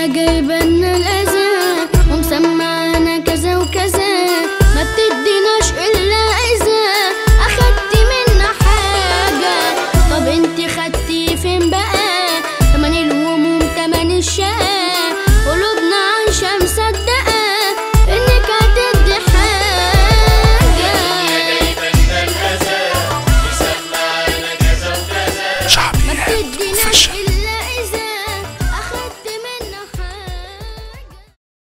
الدنيا جايبنا الأذى ومسمعنا كذا وكذا ما بتديناش إلا إذا أخدتي منا حاجة طب انتي خدتي فين بقى تمن الهموم تمن الشقة